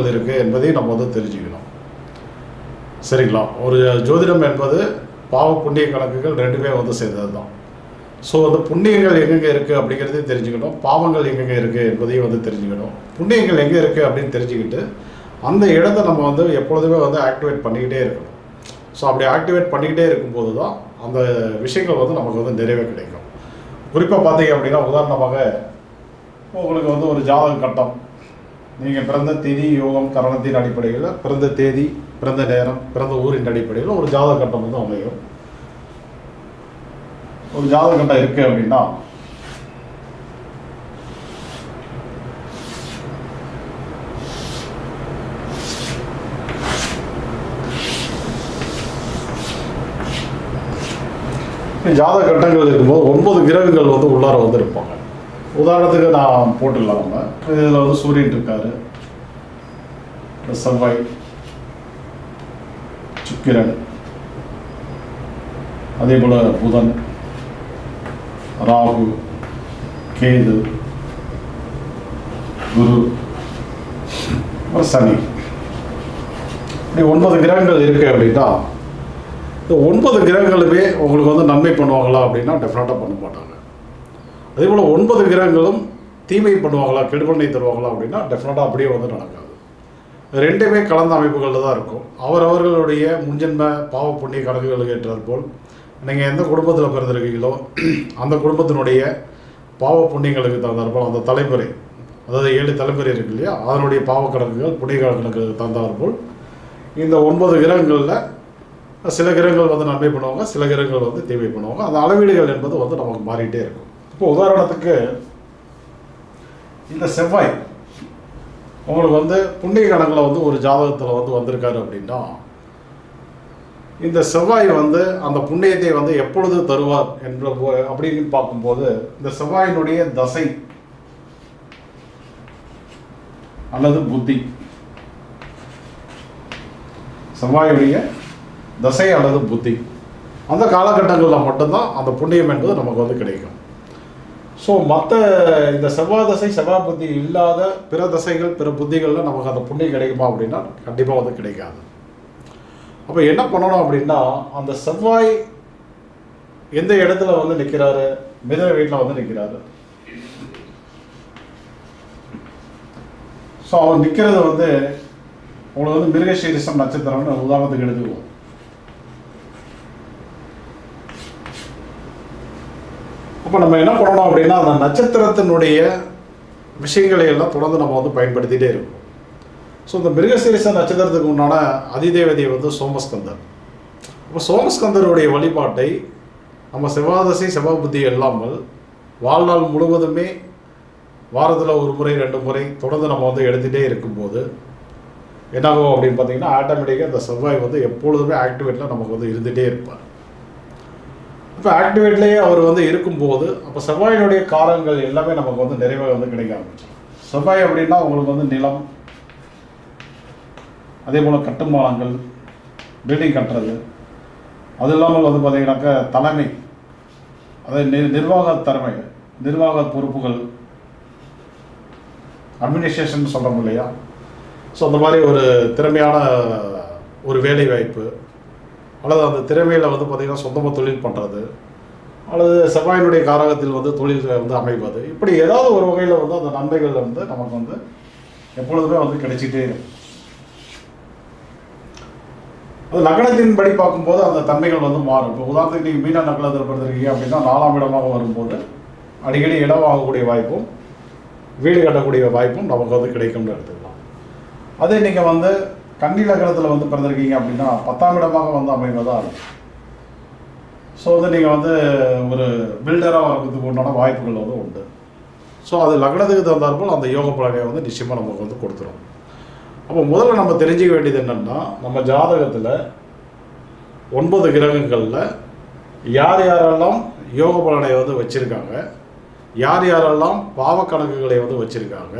எப்பொழுது இருக்குது என்பதையும் நம்ம வந்து தெரிஞ்சுக்கணும் சரிங்களா ஒரு ஜோதிடம் என்பது பாவ புண்ணிய கணக்குகள் ரெண்டுமே வந்து சேர்ந்தது தான் ஸோ அந்த புண்ணியங்கள் எங்கெங்கே இருக்குது அப்படிங்கிறதையும் தெரிஞ்சுக்கணும் பாவங்கள் எங்கெங்கே இருக்குது என்பதையும் வந்து தெரிஞ்சுக்கணும் புண்ணியங்கள் எங்கே இருக்குது அப்படின்னு தெரிஞ்சுக்கிட்டு அந்த இடத்த நம்ம வந்து எப்பொழுதுமே வந்து ஆக்டிவேட் பண்ணிக்கிட்டே இருக்கணும் ஸோ அப்படி ஆக்டிவேட் பண்ணிக்கிட்டே இருக்கும்போது தான் அந்த விஷயங்கள் வந்து நமக்கு வந்து நிறைவே கிடைக்கும் குறிப்பாக பார்த்தீங்க அப்படின்னா உதாரணமாக உங்களுக்கு வந்து ஒரு ஜாதக கட்டம் நீங்கள் பிறந்த திதி யோகம் கரணத்தின் அடிப்படையில் பிறந்த தேதி பிறந்த நேரம் பிறந்த ஊரின் அடிப்படையில் ஒரு ஜாதக கட்டம் வந்து அமையும் ஒரு ஜாதக கட்டம் இருக்குது அப்படின்னா ஜாதக கட்டங்கள் இருக்கும்போது ஒன்பது கிரகங்கள் வந்து உள்ளார வந்து இருப்பாங்க உதாரணத்துக்கு நான் போட்டுடலாம் நம்ம இதில் வந்து சூரியன் இருக்காரு இந்த செவ்வாய் சுக்கிரன் அதே போல் புதன் ராகு கேது குரு அப்புறம் சனி இப்படி ஒன்பது கிரகங்கள் இருக்கு அப்படின்னா இந்த ஒன்பது கிரகங்களுமே உங்களுக்கு வந்து நன்மை பண்ணுவாங்களா அப்படின்னா டெஃபினட்டாக பண்ண மாட்டாங்க அதே போல் ஒன்பது கிரகங்களும் தீமை பண்ணுவாங்களா கெடுபலனை தருவாங்களா அப்படின்னா டெஃபினட்டாக அப்படியே வந்து நடக்காது ரெண்டுமே கலந்த அமைப்புகளில் தான் இருக்கும் அவரவர்களுடைய முன்ஜென்ம பாவ புண்ணிய கணக்குகளுக்கு ஏற்றாற் போல் நீங்கள் எந்த குடும்பத்தில் பிறந்திருக்கீங்களோ அந்த குடும்பத்தினுடைய பாவ புண்ணியங்களுக்கு தகுந்தாற்போல் அந்த தலைமுறை அதாவது ஏழு தலைமுறை இருக்கு இல்லையா அதனுடைய பாவ கணக்குகள் புண்ணிய கணக்குகளுக்கு தகுந்தாற்போல் இந்த ஒன்பது கிரகங்களில் சில கிரகங்கள் வந்து நன்மை பண்ணுவாங்க சில கிரகங்கள் வந்து தீமை பண்ணுவாங்க அந்த அளவீடுகள் என்பது வந்து நமக்கு மாறிட்டே இருக்கும் இப்போ உதாரணத்துக்கு இந்த செவ்வாய் உங்களுக்கு வந்து புண்ணிய கணக்கில் வந்து ஒரு ஜாதகத்தில் வந்து வந்திருக்காரு அப்படின்னா இந்த செவ்வாய் வந்து அந்த புண்ணியத்தை வந்து எப்பொழுது தருவார் என்ற போ- அப்படின்னு பார்க்கும்போது இந்த செவ்வாயினுடைய தசை அல்லது புத்தி செவ்வாயுடைய தசை அல்லது புத்தி அந்த காலகட்டங்களில் மட்டும்தான் அந்த புண்ணியம் என்பது நமக்கு வந்து கிடைக்கும் ஸோ மற்ற இந்த செவ்வாய் தசை செவ்வாய் புத்தி இல்லாத பிற தசைகள் பிற புத்திகளில் நமக்கு அந்த புண்ணியம் கிடைக்குமா அப்படின்னா கண்டிப்பாக வந்து கிடைக்காது அப்போ என்ன பண்ணணும் அப்படின்னா அந்த செவ்வாய் எந்த இடத்துல வந்து நிற்கிறாரு மிதன வீட்டில் வந்து நிற்கிறாரு ஸோ அவர் நிற்கிறது வந்து உங்களுக்கு வந்து மிருகசீரிசம் நட்சத்திரம்னு உதாரணத்துக்கு எடுத்துக்குவோம் அப்போ நம்ம என்ன பண்ணணும் அப்படின்னா அந்த நட்சத்திரத்தினுடைய விஷயங்களை எல்லாம் தொடர்ந்து நம்ம வந்து பயன்படுத்திட்டே இருக்கோம் ஸோ இந்த மிருகசீரிச நட்சத்திரத்துக்கு உண்டான அதிதேவதை வந்து சோமஸ்கந்தர் அப்போ சோமஸ்கந்தருடைய வழிபாட்டை நம்ம செவ்வாதசை செவ்வாய் புத்தி இல்லாமல் வாழ்நாள் முழுவதுமே வாரத்தில் ஒரு முறை ரெண்டு முறை தொடர்ந்து நம்ம வந்து எடுத்துகிட்டே இருக்கும்போது என்னாகும் அப்படின்னு பார்த்தீங்கன்னா ஆட்டோமேட்டிக்காக இந்த செவ்வாய் வந்து எப்பொழுதுமே ஆக்டிவேட்டில் நமக்கு வந்து இருந்துகிட்டே இருப்பார் இப்போ ஆக்டிவேட்லேயே அவர் வந்து இருக்கும்போது அப்போ செவ்வாயினுடைய காரங்கள் எல்லாமே நமக்கு வந்து நிறைவாக வந்து கிடைக்க ஆரம்பிச்சிடும் செவ்வாய் அப்படின்னா உங்களுக்கு வந்து நிலம் அதே போல் கட்டுமானங்கள் பில்டிங் கட்டுறது அது இல்லாமல் வந்து பார்த்தீங்கன்னாக்கா தலைமை அதாவது நிர் நிர்வாக திறமை நிர்வாக பொறுப்புகள் அட்மினிஸ்ட்ரேஷன் சொல்கிறோம் இல்லையா ஸோ அந்த மாதிரி ஒரு திறமையான ஒரு வேலை வாய்ப்பு அல்லது அந்த திறமையில் வந்து பார்த்திங்கன்னா சொந்தமாக தொழில் பண்ணுறது அல்லது செவ்வாயினுடைய காரகத்தில் வந்து தொழில் வந்து அமைவது இப்படி ஏதாவது ஒரு வகையில் வந்து அந்த நன்மைகள் வந்து நமக்கு வந்து எப்பொழுதுமே வந்து கிடைச்சிட்டே இருக்கும் அது லக்னத்தின் படி பார்க்கும்போது அந்த தன்மைகள் வந்து மாறும் இப்போ உதாரணத்துக்கு நீங்கள் மீன நக்கலத்தில் பிறந்திருக்கீங்க அப்படின்னா நாலாம் இடமாக வரும்போது அடிக்கடி இடம் வாங்கக்கூடிய வாய்ப்பும் வீடு கட்டக்கூடிய வாய்ப்பும் நமக்கு வந்து கிடைக்கும்னு எடுத்துக்கலாம் அதே நீங்கள் வந்து கன்னி லக்னத்தில் வந்து பிறந்திருக்கீங்க அப்படின்னா பத்தாம் இடமாக வந்து அமைவதாக இருக்கும் ஸோ வந்து நீங்கள் வந்து ஒரு பில்டராக வர்றதுக்கு உண்டான வாய்ப்புகள் வந்து உண்டு ஸோ அது லக்னத்துக்கு தகுந்தாற்போல் அந்த யோக பலனை வந்து நிச்சயமாக நமக்கு வந்து கொடுத்துரும் அப்போ முதல்ல நம்ம தெரிஞ்சுக்க வேண்டியது என்னென்னா நம்ம ஜாதகத்தில் ஒன்பது கிரகங்களில் யார் யாரெல்லாம் யோக பலனை வந்து வச்சுருக்காங்க யார் யாரெல்லாம் பாவ கணக்குகளை வந்து வச்சுருக்காங்க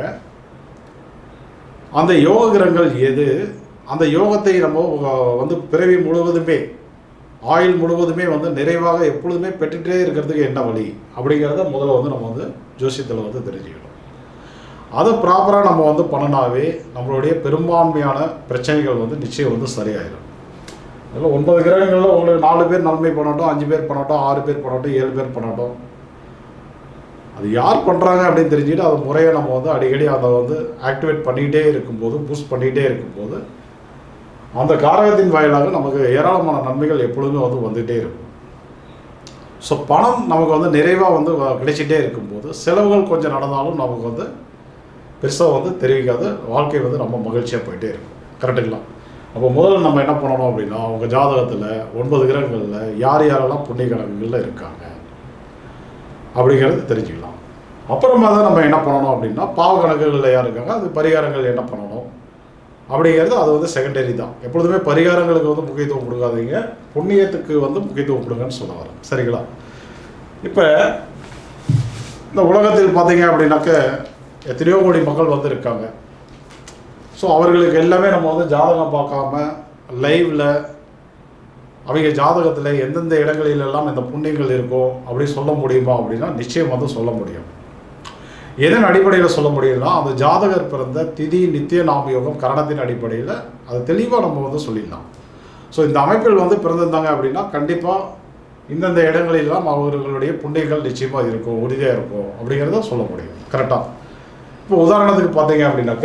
அந்த யோக கிரகங்கள் எது அந்த யோகத்தை நம்ம வ- வந்து பிறவி முழுவதுமே ஆயுள் முழுவதுமே வந்து நிறைவாக எப்பொழுதுமே பெற்றுட்டே இருக்கிறதுக்கு என்ன வழி அப்படிங்கிறத முதல்ல வந்து நம்ம வந்து ஜோசியத்தில் வந்து தெரிஞ்சுக்கணும் அதை ப்ராப்பராக நம்ம வந்து பண்ணினாவே நம்மளுடைய பெரும்பான்மையான பிரச்சனைகள் வந்து நிச்சயம் வந்து சரியாயிடும் அதில் ஒன்பது கிரகங்களில் உங்களுக்கு நாலு பேர் நன்மை பண்ணட்டும் அஞ்சு பேர் பண்ணட்டும் ஆறு பேர் பண்ணட்டும் ஏழு பேர் பண்ணட்டும் அது யார் பண்ணுறாங்க அப்படின்னு தெரிஞ்சுட்டு அது முறையை நம்ம வந்து அடிக்கடி அதை வந்து ஆக்டிவேட் பண்ணிக்கிட்டே இருக்கும்போது பூஸ்ட் பண்ணிக்கிட்டே இருக்கும்போது அந்த காரகத்தின் வாயிலாக நமக்கு ஏராளமான நன்மைகள் எப்பொழுதுமே வந்து வந்துகிட்டே இருக்கும் ஸோ பணம் நமக்கு வந்து நிறைவாக வந்து வ- கிடைச்சிட்டே இருக்கும்போது செலவுகள் கொஞ்சம் நடந்தாலும் நமக்கு வந்து பெருசாக வந்து தெரிவிக்காது வாழ்க்கை வந்து ரொம்ப மகிழ்ச்சியாக போயிட்டே இருக்கும் கரெக்டுங்களா அப்போ முதல்ல நம்ம என்ன பண்ணணும் அப்படின்னா அவங்க ஜாதகத்தில் ஒன்பது கிரகங்களில் யார் யாரெல்லாம் புண்ணிய கணக்குகளில் இருக்காங்க அப்படிங்கிறது தெரிஞ்சுக்கலாம் அப்புறமா தான் நம்ம என்ன பண்ணணும் அப்படின்னா பாவ கணக்குகளில் யார் இருக்காங்க அது பரிகாரங்கள் என்ன பண்ணணும் அப்படிங்கிறது அது வந்து செகண்டரி தான் எப்பொழுதுமே பரிகாரங்களுக்கு வந்து முக்கியத்துவம் கொடுக்காதீங்க புண்ணியத்துக்கு வந்து முக்கியத்துவம் கொடுங்கன்னு சொல்ல வரேன் சரிங்களா இப்போ இந்த உலகத்தில் பார்த்தீங்க அப்படின்னாக்க எத்தனையோ கோடி மக்கள் வந்து இருக்காங்க ஸோ அவர்களுக்கு எல்லாமே நம்ம வந்து ஜாதகம் பார்க்காம லைவில் அவங்க ஜாதகத்தில் எந்தெந்த இடங்களில் எல்லாம் இந்த புண்ணியங்கள் இருக்கும் அப்படி சொல்ல முடியுமா அப்படின்னா நிச்சயம் வந்து சொல்ல முடியும் எதன் அடிப்படையில் சொல்ல முடியும்னா அந்த ஜாதகர் பிறந்த திதி நித்திய நாம யோகம் கரணத்தின் அடிப்படையில் அதை தெளிவாக நம்ம வந்து சொல்லிடலாம் ஸோ இந்த அமைப்பில் வந்து பிறந்திருந்தாங்க அப்படின்னா கண்டிப்பாக இந்தந்த இடங்களிலெல்லாம் அவர்களுடைய புண்ணியங்கள் நிச்சயமாக இருக்கும் உறுதியாக இருக்கும் அப்படிங்கிறத சொல்ல முடியும் கரெக்டாக இப்போ உதாரணத்துக்கு பார்த்தீங்க அப்படின்னாக்க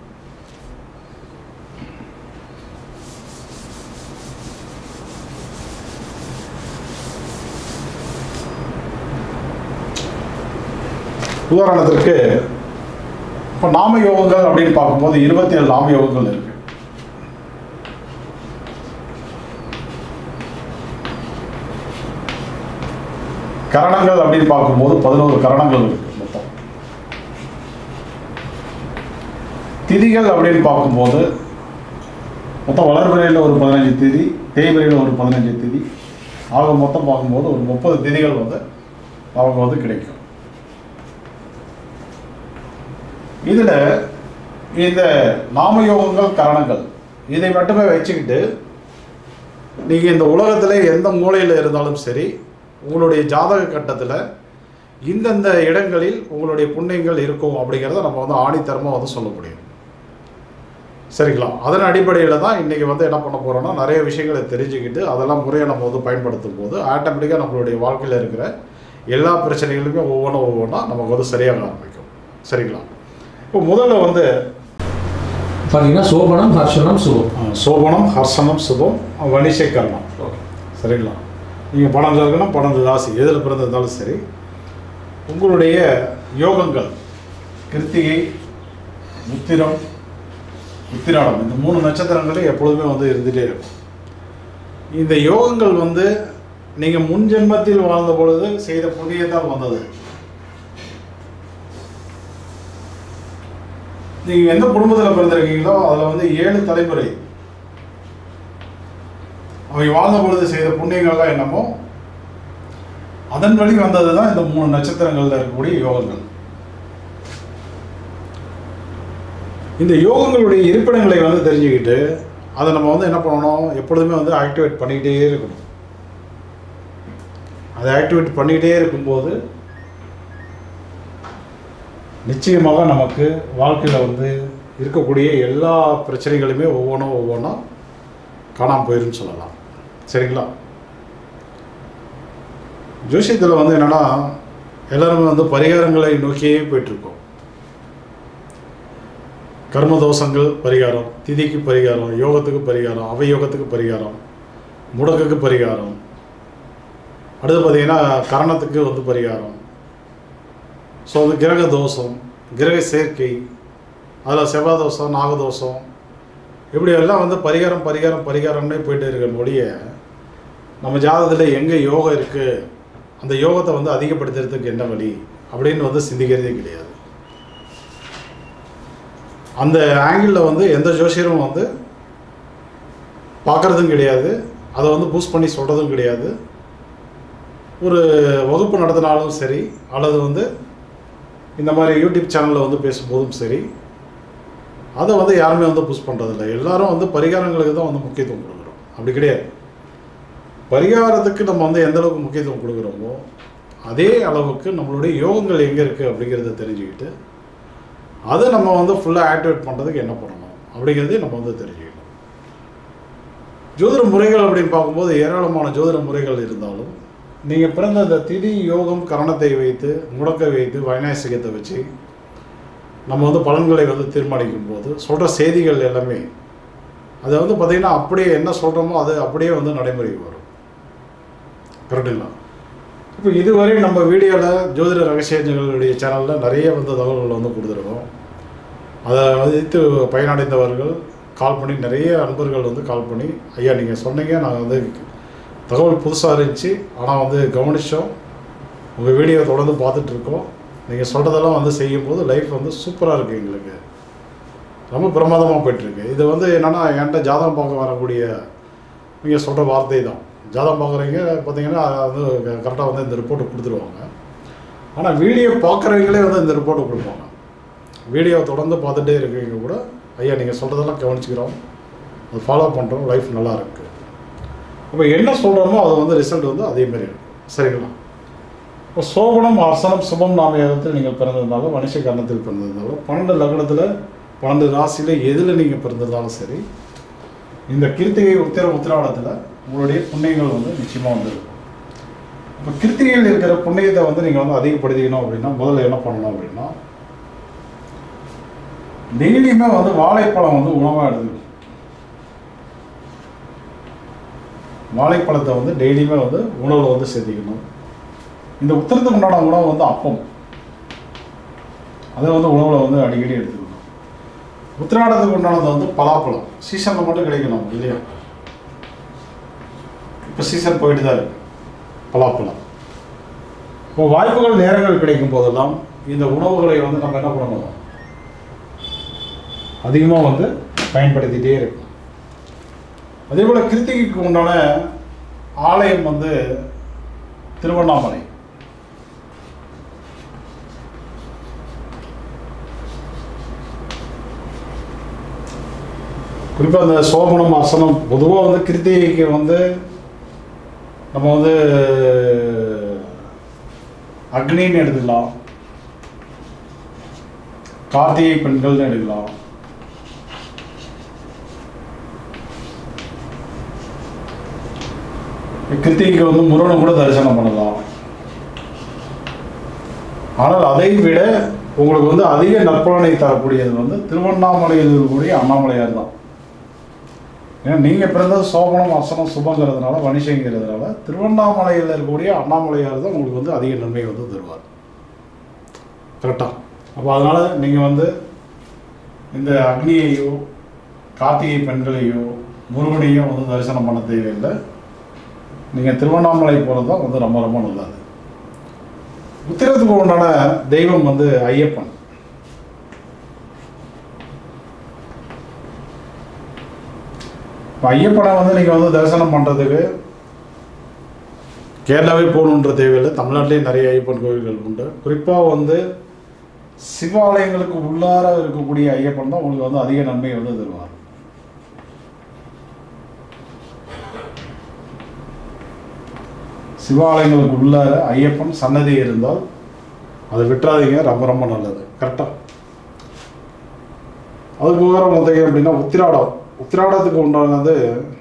உதாரணத்திற்கு இப்போ நாம யோகங்கள் அப்படின்னு பார்க்கும்போது இருபத்தி ஏழு நாம யோகங்கள் இருக்கு கரணங்கள் அப்படின்னு பார்க்கும்போது பதினோரு கரணங்கள் இருக்கு மொத்தம் திதிகள் அப்படின்னு பார்க்கும்போது மொத்தம் வளர்பிறையில் ஒரு பதினஞ்சு திதி தேய்பிறையில் ஒரு பதினஞ்சு திதி ஆக மொத்தம் பார்க்கும்போது ஒரு முப்பது திதிகள் வந்து அவங்க வந்து கிடைக்கும் இதில் இந்த நாமயோகங்கள் கரணங்கள் இதை மட்டுமே வச்சுக்கிட்டு நீங்கள் இந்த உலகத்தில் எந்த மூலையில் இருந்தாலும் சரி உங்களுடைய ஜாதக கட்டத்தில் இந்தந்த இடங்களில் உங்களுடைய புண்ணியங்கள் இருக்கும் அப்படிங்கிறத நம்ம வந்து ஆணித்தரமாக வந்து சொல்ல முடியும் சரிங்களா அதன் அடிப்படையில் தான் இன்றைக்கி வந்து என்ன பண்ண போகிறோம்னா நிறைய விஷயங்களை தெரிஞ்சுக்கிட்டு அதெல்லாம் முறையை நம்ம வந்து பயன்படுத்தும் போது ஆட்டோமேட்டிக்காக நம்மளுடைய வாழ்க்கையில் இருக்கிற எல்லா பிரச்சனைகளுமே ஒவ்வொன்றும் ஒவ்வொன்றா நமக்கு வந்து சரியாக ஆரம்பிக்கும் சரிங்களா இப்போ முதல்ல வந்து பார்த்தீங்கன்னா சோபனம் ஹர்ஷனம் சுபம் அஹ், சோபனம் ஹர்ஷனம் சுபம் வணிசை கர்ணம் சரிங்களா நீங்கள் பணம் இருக்கணும் பணம் ராசி எதில் பிறந்திருந்தாலும் சரி உங்களுடைய யோகங்கள் கிருத்திகை உத்திரம் உத்திராடம் இந்த மூணு நட்சத்திரங்களும் எப்பொழுதுமே வந்து இருந்துகிட்டே இருக்கும் இந்த யோகங்கள் வந்து நீங்கள் முன் ஜென்மத்தில் வாழ்ந்த பொழுது செய்த புண்ணியத்தால் வந்தது நீங்கள் எந்த குடும்பத்தில் பிறந்திருக்கீங்களோ அதில் வந்து ஏழு தலைமுறை அவங்க வாழ்ந்த பொழுது செய்த புண்ணியங்கள்லாம் என்னமோ அதன் வழி வந்தது தான் இந்த மூணு நட்சத்திரங்களில் இருக்கக்கூடிய யோகங்கள் இந்த யோகங்களுடைய இருப்பிடங்களை வந்து தெரிஞ்சுக்கிட்டு அதை நம்ம வந்து என்ன பண்ணணும் எப்பொழுதுமே வந்து ஆக்டிவேட் பண்ணிக்கிட்டே இருக்கணும் அதை ஆக்டிவேட் பண்ணிக்கிட்டே இருக்கும்போது நிச்சயமாக நமக்கு வாழ்க்கையில் வந்து இருக்கக்கூடிய எல்லா பிரச்சனைகளுமே ஒவ்வொன்றும் ஒவ்வொன்றா காணாமல் போயிருன்னு சொல்லலாம் சரிங்களா ஜோசியத்தில் வந்து என்னென்னா எல்லாருமே வந்து பரிகாரங்களை நோக்கியே போயிட்டுருக்கோம் கர்ம தோஷங்கள் பரிகாரம் திதிக்கு பரிகாரம் யோகத்துக்கு பரிகாரம் அவயோகத்துக்கு பரிகாரம் முடக்குக்கு பரிகாரம் அடுத்து பார்த்தீங்கன்னா கரணத்துக்கு வந்து பரிகாரம் ஸோ வந்து கிரக தோஷம் கிரக சேர்க்கை அதில் செவ்வாய் தோஷம் நாகதோஷம் இப்படி எல்லாம் வந்து பரிகாரம் பரிகாரம் பரிகாரம்னே போயிட்டு இருக்கிற மொழிய நம்ம ஜாதகத்தில் எங்கே யோகம் இருக்குது அந்த யோகத்தை வந்து அதிகப்படுத்துறதுக்கு என்ன வழி அப்படின்னு வந்து சிந்திக்கிறதே கிடையாது அந்த ஆங்கிளில் வந்து எந்த ஜோசியரும் வந்து பார்க்குறதும் கிடையாது அதை வந்து பூஸ்ட் பண்ணி சொல்கிறதும் கிடையாது ஒரு வகுப்பு நடத்தினாலும் சரி அல்லது வந்து இந்த மாதிரி யூடியூப் சேனலில் வந்து பேசும்போதும் சரி அதை வந்து யாருமே வந்து புஷ் பண்ணுறதில்ல எல்லாரும் வந்து பரிகாரங்களுக்கு தான் வந்து முக்கியத்துவம் கொடுக்குறோம் அப்படி கிடையாது பரிகாரத்துக்கு நம்ம வந்து எந்த அளவுக்கு முக்கியத்துவம் கொடுக்குறோமோ அதே அளவுக்கு நம்மளுடைய யோகங்கள் எங்கே இருக்குது அப்படிங்கிறத தெரிஞ்சுக்கிட்டு அதை நம்ம வந்து ஃபுல்லாக ஆக்டிவேட் பண்ணுறதுக்கு என்ன பண்ணணும் அப்படிங்கிறதையும் நம்ம வந்து தெரிஞ்சுக்கணும் ஜோதிட முறைகள் அப்படின்னு பார்க்கும்போது ஏராளமான ஜோதிட முறைகள் இருந்தாலும் நீங்கள் பிறந்த இந்த திதி யோகம் கரணத்தை வைத்து முடக்கை வைத்து வைநாசிகத்தை வச்சு நம்ம வந்து பலன்களை வந்து தீர்மானிக்கும் போது சொல்கிற செய்திகள் எல்லாமே அதை வந்து பார்த்திங்கன்னா அப்படியே என்ன சொல்கிறோமோ அது அப்படியே வந்து நடைமுறைக்கு வரும் கரெக்டுங்களா இப்போ இதுவரை நம்ம வீடியோவில் ஜோதிட ரகசியங்களுடைய சேனலில் நிறைய வந்து தகவல்கள் வந்து கொடுத்துருக்கோம் அதை வைத்து பயனடைந்தவர்கள் கால் பண்ணி நிறைய அன்பர்கள் வந்து கால் பண்ணி ஐயா நீங்கள் சொன்னீங்க நாங்கள் வந்து தகவல் புதுசாக இருந்துச்சு ஆனால் வந்து கவனித்தோம் உங்கள் வீடியோ தொடர்ந்து பார்த்துட்டு இருக்கோம் நீங்கள் சொல்கிறதெல்லாம் வந்து செய்யும்போது லைஃப் வந்து சூப்பராக இருக்குது எங்களுக்கு ரொம்ப பிரமாதமாக போயிட்டுருக்கு இது வந்து என்னென்னா என்கிட்ட ஜாதகம் பார்க்க வரக்கூடிய நீங்கள் சொல்கிற வார்த்தை தான் ஜாதகம் பார்க்குறீங்க பார்த்தீங்கன்னா அது வந்து கரெக்டாக வந்து இந்த ரிப்போர்ட்டை கொடுத்துருவாங்க ஆனால் வீடியோ பார்க்குறவங்களே வந்து இந்த ரிப்போர்ட்டை கொடுப்பாங்க வீடியோ தொடர்ந்து பார்த்துட்டே இருக்கீங்க கூட ஐயா நீங்கள் சொல்கிறதெல்லாம் கவனிச்சுக்கிறோம் அது ஃபாலோ பண்ணுறோம் லைஃப் நல்லா இருக்குது அப்போ என்ன சொல்கிறோமோ அது வந்து ரிசல்ட் வந்து அதே மாதிரி இருக்கும் சரிங்களா இப்போ சோபனம் அர்சனம் சுபம் நாமயத்தில் நீங்கள் பிறந்திருந்தாலும் மனுஷ கர்ணத்தில் பிறந்திருந்தாலும் பன்னெண்டு லக்னத்தில் பன்னெண்டு ராசியில் எதில் நீங்கள் பிறந்திருந்தாலும் சரி இந்த கிருத்திகை உத்திர உத்திராடத்தில் உங்களுடைய புண்ணியங்கள் வந்து நிச்சயமாக வந்து இருக்கும் இப்போ கிருத்திகையில் இருக்கிற புண்ணியத்தை வந்து நீங்கள் வந்து அதிகப்படுத்திக்கணும் அப்படின்னா முதல்ல என்ன பண்ணணும் அப்படின்னா டெய்லியுமே வந்து வாழைப்பழம் வந்து உணவாக எடுத்துக்கணும் வாழைப்பழத்தை வந்து டெய்லியுமே வந்து உணவில் வந்து சேர்த்திக்கணும் இந்த உத்தரத்துக்கு உண்டான உணவு வந்து அப்பம் அதை வந்து உணவில் வந்து அடிக்கடி எடுத்துக்கணும் உத்திராடத்துக்கு உண்டானது வந்து பலாப்பழம் சீசனில் மட்டும் கிடைக்கணும் இல்லையா இப்போ சீசன் போயிட்டு தான் இருக்கு பலாப்பழம் இப்போ வாய்ப்புகள் நேரங்கள் கிடைக்கும் போதெல்லாம் இந்த உணவுகளை வந்து நம்ம என்ன பண்ணணும் அதிகமாக வந்து பயன்படுத்திகிட்டே இருக்கும் அதே போல் கிருத்திகைக்கு உண்டான ஆலயம் வந்து திருவண்ணாமலை குறிப்பாக அந்த சோமனம் அசனம் பொதுவாக வந்து கிருத்திகைக்கு வந்து நம்ம வந்து அக்னின்னு எடுத்துக்கலாம் கார்த்திகை பெண்கள்னு எடுக்கலாம் கிருத்திகைக்கு வந்து முருகனை கூட தரிசனம் பண்ணலாம் ஆனால் அதை விட உங்களுக்கு வந்து அதிக நற்பலனை தரக்கூடியது வந்து திருவண்ணாமலையில் இருக்கக்கூடிய அண்ணாமலையார் தான் ஏன்னா நீங்கள் பிறந்தது சோபனம் அசனம் சுபங்கிறதுனால வணிஷங்கிறதுனால திருவண்ணாமலையில் இருக்கக்கூடிய அண்ணாமலையார் தான் உங்களுக்கு வந்து அதிக நன்மை வந்து தருவார் கரெக்டாக அப்போ அதனால் நீங்கள் வந்து இந்த அக்னியையோ கார்த்திகை பெண்களையோ முருகனையோ வந்து தரிசனம் பண்ண தேவையில்லை நீங்கள் திருவண்ணாமலை போகிறது தான் வந்து ரொம்ப ரொம்ப நல்லது உத்திரத்துக்கு உண்டான தெய்வம் வந்து ஐயப்பன் இப்போ ஐயப்பனை வந்து நீங்கள் வந்து தரிசனம் பண்ணுறதுக்கு கேரளாவே போகணுன்ற தேவையில்லை தமிழ்நாட்டிலேயே நிறைய ஐயப்பன் கோவில்கள் உண்டு குறிப்பாக வந்து சிவாலயங்களுக்கு உள்ளார இருக்கக்கூடிய ஐயப்பன் தான் உங்களுக்கு வந்து அதிக நன்மை வந்து தருவார் சிவாலயங்களுக்கு உள்ளார ஐயப்பன் சன்னதி இருந்தால் அதை விட்டுறாதீங்க ரொம்ப ரொம்ப நல்லது கரெக்டாக அது போகிற பார்த்தீங்க அப்படின்னா உத்திராடம் உத்திராடத்துக்கு உண்டானது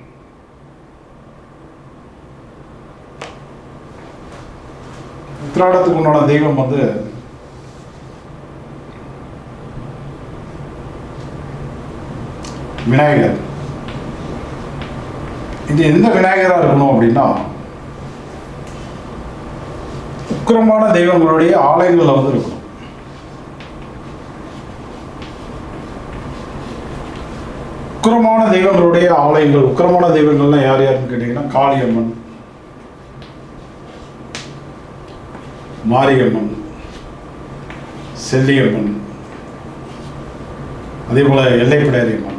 உத்திராடத்துக்கு உண்டான தெய்வம் வந்து விநாயகர் இது எந்த விநாயகராக இருக்கணும் அப்படின்னா உக்கிரமான தெய்வங்களுடைய ஆலயங்களில் வந்து இருக்கணும் உக்கிரமான தெய்வங்களுடைய ஆலயங்கள் உக்கிரமான தெய்வங்கள்லாம் யார் யாருன்னு கேட்டிங்கன்னா காளியம்மன் மாரியம்மன் செல்லியம்மன் அதே போல எல்லைப்பிடாரியம்மன்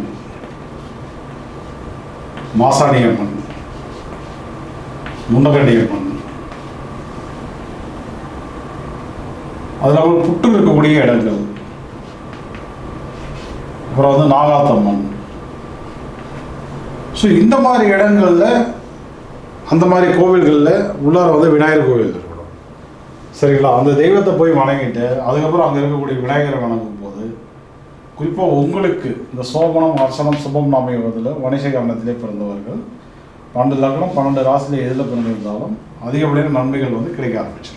மாசாணியம்மன் முன்னகண்டியம்மன் அது இல்லாமல் புட்டு இருக்கக்கூடிய இடங்கள் அப்புறம் வந்து நாகாத்தம்மன் ஸோ இந்த மாதிரி இடங்கள்ல அந்த மாதிரி கோவில்களில் உள்ளார வந்து விநாயகர் கோவில் இருக்கணும் சரிங்களா அந்த தெய்வத்தை போய் வணங்கிட்டு அதுக்கப்புறம் அங்கே இருக்கக்கூடிய விநாயகரை வணங்கும் போது குறிப்பாக உங்களுக்கு இந்த சோபனம் அர்ச்சனம் சுபம் நாமயத்தில் வணிக கவனத்திலே பிறந்தவர்கள் பன்னெண்டு லக்னம் பன்னெண்டு ராசியில் எதில் பிறந்திருந்தாலும் அதிகப்படியான நன்மைகள் வந்து கிடைக்க ஆரம்பிச்சிடும்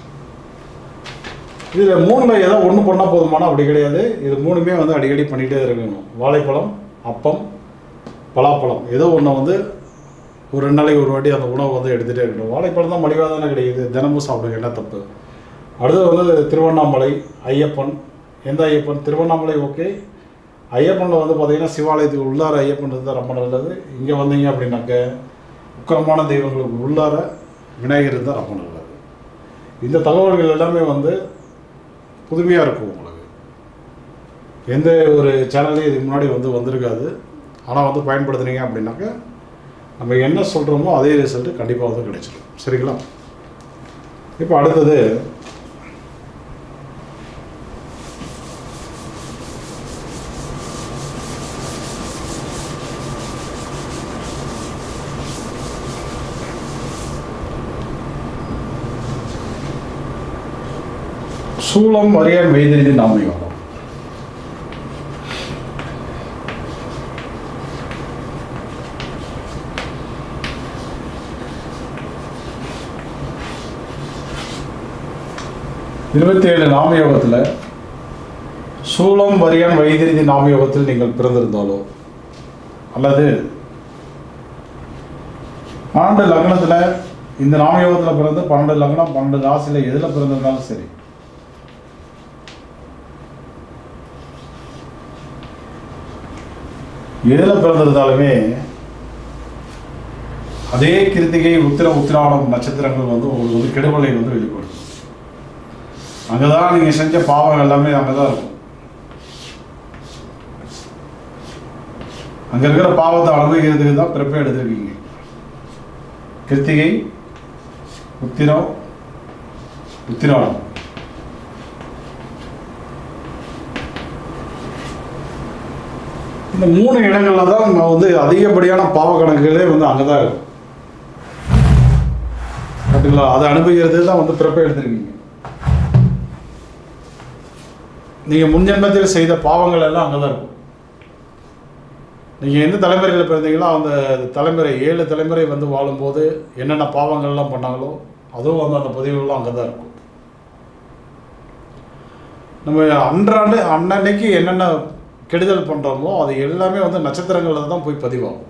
இதில் மூணில் ஏதோ ஒன்று பண்ணால் போதுமானா அப்படி கிடையாது இது மூணுமே வந்து அடிக்கடி பண்ணிகிட்டே இருக்கணும் வாழைப்பழம் அப்பம் பலாப்பழம் ஏதோ ஒன்று வந்து ஒரு ரெண்டு நாளைக்கு ஒரு வாட்டி அந்த உணவு வந்து எடுத்துகிட்டே இருக்கணும் வாழைப்பழம் தான் மலிவாக தானே கிடைக்குது தினமும் சாப்பிடுங்க என்ன தப்பு அடுத்தது வந்து திருவண்ணாமலை ஐயப்பன் எந்த ஐயப்பன் திருவண்ணாமலை ஓகே ஐயப்பனில் வந்து பார்த்தீங்கன்னா சிவாலயத்துக்கு உள்ளார ஐயப்பன் இருந்தால் ரொம்ப நல்லது இங்கே வந்தீங்க அப்படின்னாக்க உக்கரமான தெய்வங்களுக்கு உள்ளார விநாயகர் இருந்தால் ரொம்ப நல்லது இந்த தகவல்கள் எல்லாமே வந்து புதுமையாக இருக்கும் உங்களுக்கு எந்த ஒரு சேனல்லையும் இதுக்கு முன்னாடி வந்து வந்திருக்காது ஆனால் வந்து பயன்படுத்துனீங்க அப்படின்னாக்க நம்ம என்ன சொல்கிறோமோ அதே ரிசல்ட்டு கண்டிப்பாக வந்து கிடைச்சிடும் சரிங்களா இப்போ அடுத்தது சூளம் அறியான் வைத்திருதி நாமயோகம் இருபத்தி ஏழு நாமயோகத்தில் சூளம் வரியான் வைத்திருதி நாமயோகத்தில் நீங்கள் பிறந்திருந்தாலோ அல்லது பன்னெண்டு லக்னத்தில் இந்த நாமயோகத்தில் பிறந்து பன்னெண்டு லக்னம் பன்னெண்டு ராசியில் எதில் பிறந்திருந்தாலும் சரி எதில் பிறந்திருந்தாலுமே அதே கிருத்திகை உத்திர உத்திராடம் நட்சத்திரங்கள் வந்து உங்களுக்கு வந்து கெடுமலை வந்து வெளிப்படும் அங்கே தான் நீங்கள் செஞ்ச பாவம் எல்லாமே அங்கே தான் இருக்கும் அங்கே இருக்கிற பாவத்தை அனுபவிக்கிறதுக்கு தான் பிறப்பே எடுத்திருக்கீங்க கிருத்திகை உத்திரம் உத்திராடம் இந்த மூணு இடங்கள்ல தான் நம்ம வந்து அதிகப்படியான பாவ கணக்குகளே வந்து அங்கே தான் இருக்கும் கரெக்டுங்களா அதை அனுபவிக்கிறது தான் வந்து பிறப்பை எடுத்திருக்கீங்க நீங்கள் முன்ஜென்மத்தில் செய்த பாவங்கள் எல்லாம் அங்கே தான் இருக்கும் நீங்கள் எந்த தலைமுறையில் பிறந்தீங்களோ அந்த தலைமுறை ஏழு தலைமுறை வந்து வாழும்போது என்னென்ன பாவங்கள்லாம் பண்ணாங்களோ அதுவும் வந்து அந்த பதிவுகள்லாம் அங்கே தான் இருக்கும் நம்ம அன்றாண்டு அன்னன்னைக்கு என்னென்ன கெடுதல் பண்ணுறோமோ அது எல்லாமே வந்து நட்சத்திரங்களில் தான் போய் பதிவாகும்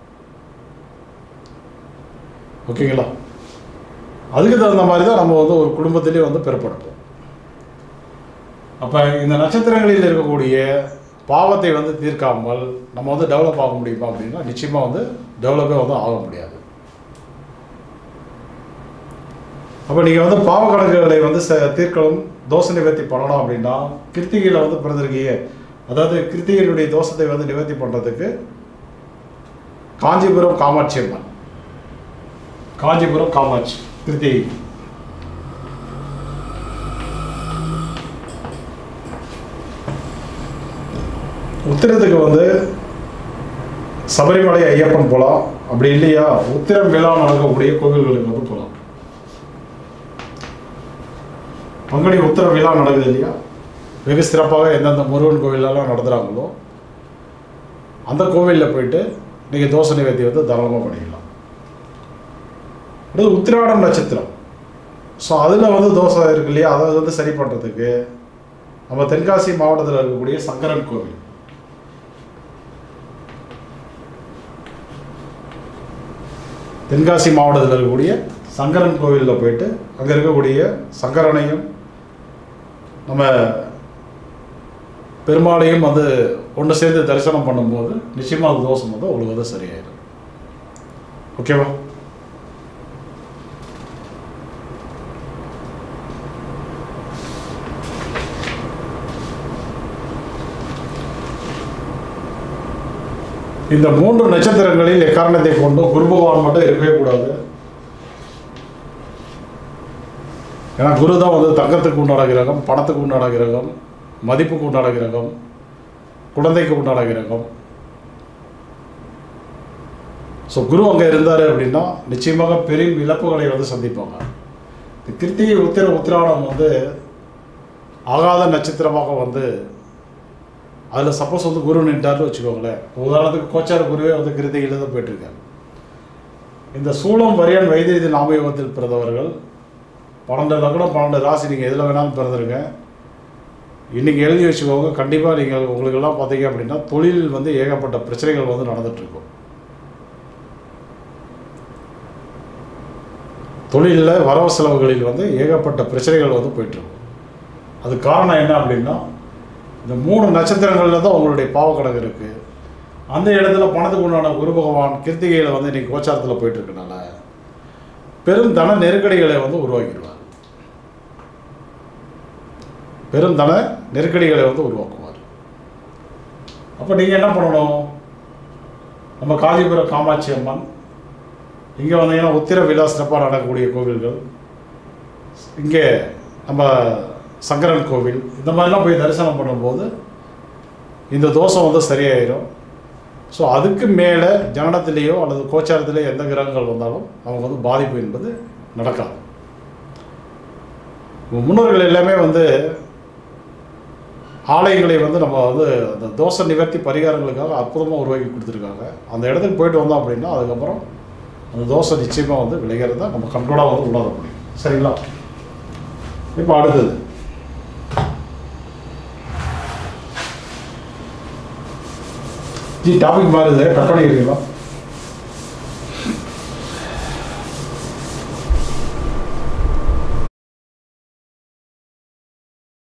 ஓகேங்களா அதுக்கு தகுந்த மாதிரி தான் நம்ம வந்து ஒரு குடும்பத்திலே வந்து பிறப்படுறோம் அப்போ இந்த நட்சத்திரங்களில் இருக்கக்கூடிய பாவத்தை வந்து தீர்க்காமல் நம்ம வந்து டெவலப் ஆக முடியுமா அப்படின்னா நிச்சயமாக வந்து டெவலப்பே வந்து ஆக முடியாது அப்போ நீங்கள் வந்து பாவ கணக்குகளை வந்து ச- தீர்க்கணும் தோஷ நிவர்த்தி பண்ணணும் அப்படின்னா கிருத்திகையில் வந்து பிறந்திருக்கீங்க அதாவது கிருத்திகையினுடைய தோஷத்தை வந்து நிவர்த்தி பண்ணுறதுக்கு காஞ்சிபுரம் காமாட்சி அம்மன் காஞ்சிபுரம் காமாட்சி கிருத்திகை உத்திரத்துக்கு வந்து சபரிமலை ஐயப்பன் போகலாம் அப்படி இல்லையா உத்திரம் விழா நடக்கக்கூடிய கோவில்களுக்கு வந்து போகலாம் பங்குனி உத்திர விழா நடக்குது இல்லையா வெகு சிறப்பாக எந்தெந்த முருகன் கோவிலெல்லாம் நடத்துகிறாங்களோ அந்த கோவிலில் போயிட்டு நீங்கள் தோசை நிவேத்தி வந்து தாராளமாக பண்ணிக்கலாம் அடுத்து உத்திராடம் நட்சத்திரம் ஸோ அதில் வந்து தோசை இருக்கு இல்லையா அதை வந்து சரி பண்ணுறதுக்கு நம்ம தென்காசி மாவட்டத்தில் இருக்கக்கூடிய சங்கரன் கோவில் தென்காசி மாவட்டத்தில் இருக்கக்கூடிய சங்கரன் கோவிலில் போயிட்டு அங்கே இருக்கக்கூடிய சங்கரனையும் நம்ம பெருமாளையும் வந்து ஒன்று சேர்ந்து தரிசனம் பண்ணும்போது நிச்சயமாக அது தோஷம் வந்து உங்களுக்கு வந்து சரியாயிடும் ஓகேவா இந்த மூன்று நட்சத்திரங்களில் எக்காரணத்தை கொண்டும் குரு பகவான் மட்டும் இருக்கவே கூடாது ஏன்னா குரு தான் வந்து தங்கத்துக்கு உண்டான கிரகம் பணத்துக்கு உண்டான கிரகம் மதிப்புக்கு உண்டான கிரகம் குழந்தைக்கு உண்டான கிரகம் ஸோ குரு அங்கே இருந்தார் அப்படின்னா நிச்சயமாக பெரும் இழப்புகளை வந்து சந்திப்பாங்க இந்த கிருத்திகை உத்திர உத்திராடம் வந்து ஆகாத நட்சத்திரமாக வந்து அதில் சப்போஸ் வந்து குரு நின்றார்னு வச்சுக்கோங்களேன் உதாரணத்துக்கு கோச்சார குருவே வந்து கிருத்திகையில் தான் போயிட்டுருக்காரு இந்த சூளம் வரியன் வைத்தியதி நாமயோகத்தில் பிறந்தவர்கள் பன்னெண்டு லக்னம் பன்னெண்டு ராசி நீங்கள் எதில் வேணாலும் பிறந்துருங்க இன்றைக்கி எழுதி வச்சுக்கோங்க கண்டிப்பாக நீங்கள் உங்களுக்கெல்லாம் பார்த்தீங்க அப்படின்னா தொழில் வந்து ஏகப்பட்ட பிரச்சனைகள் வந்து நடந்துகிட்ருக்கும் தொழிலில் வரவு செலவுகளில் வந்து ஏகப்பட்ட பிரச்சனைகள் வந்து போயிட்டுருக்கும் அது காரணம் என்ன அப்படின்னா இந்த மூணு நட்சத்திரங்களில் தான் உங்களுடைய பாவக்கணக்கு இருக்குது அந்த இடத்துல பணத்துக்கு உண்டான குரு பகவான் கிருத்திகையில் வந்து இன்றைக்கி கோச்சாரத்தில் போயிட்டு இருக்கனால பெரும் தன நெருக்கடிகளை வந்து உருவாக்கிடுவார் பெரும் தன நெருக்கடிகளை வந்து உருவாக்குவார் அப்போ நீங்கள் என்ன பண்ணணும் நம்ம காஞ்சிபுரம் காமாட்சி அம்மன் இங்கே வந்தீங்கன்னா உத்திர விழா சிறப்பாக நடக்கக்கூடிய கோவில்கள் இங்கே நம்ம சங்கரன் கோவில் இந்த மாதிரிலாம் போய் தரிசனம் பண்ணும்போது இந்த தோஷம் வந்து சரியாயிடும் ஸோ அதுக்கு மேலே ஜனனத்திலேயோ அல்லது கோச்சாரத்திலேயோ எந்த கிரகங்கள் வந்தாலும் அவங்க வந்து பாதிப்பு என்பது நடக்காது நம்ம முன்னோர்கள் எல்லாமே வந்து ஆலயங்களை வந்து நம்ம வந்து அந்த தோஷ நிவர்த்தி பரிகாரங்களுக்காக அற்புதமாக உருவாக்கி கொடுத்துருக்காங்க அந்த இடத்துக்கு போயிட்டு வந்தோம் அப்படின்னா அதுக்கப்புறம் அந்த தோசை நிச்சயமாக வந்து விளைகிறத நம்ம கண்ட்ரோலாக வந்து உணர முடியும் சரிங்களா இப்போ அடுத்தது ஜி டாபிக் மாறுது கட் பண்ணிக்கிறீங்களா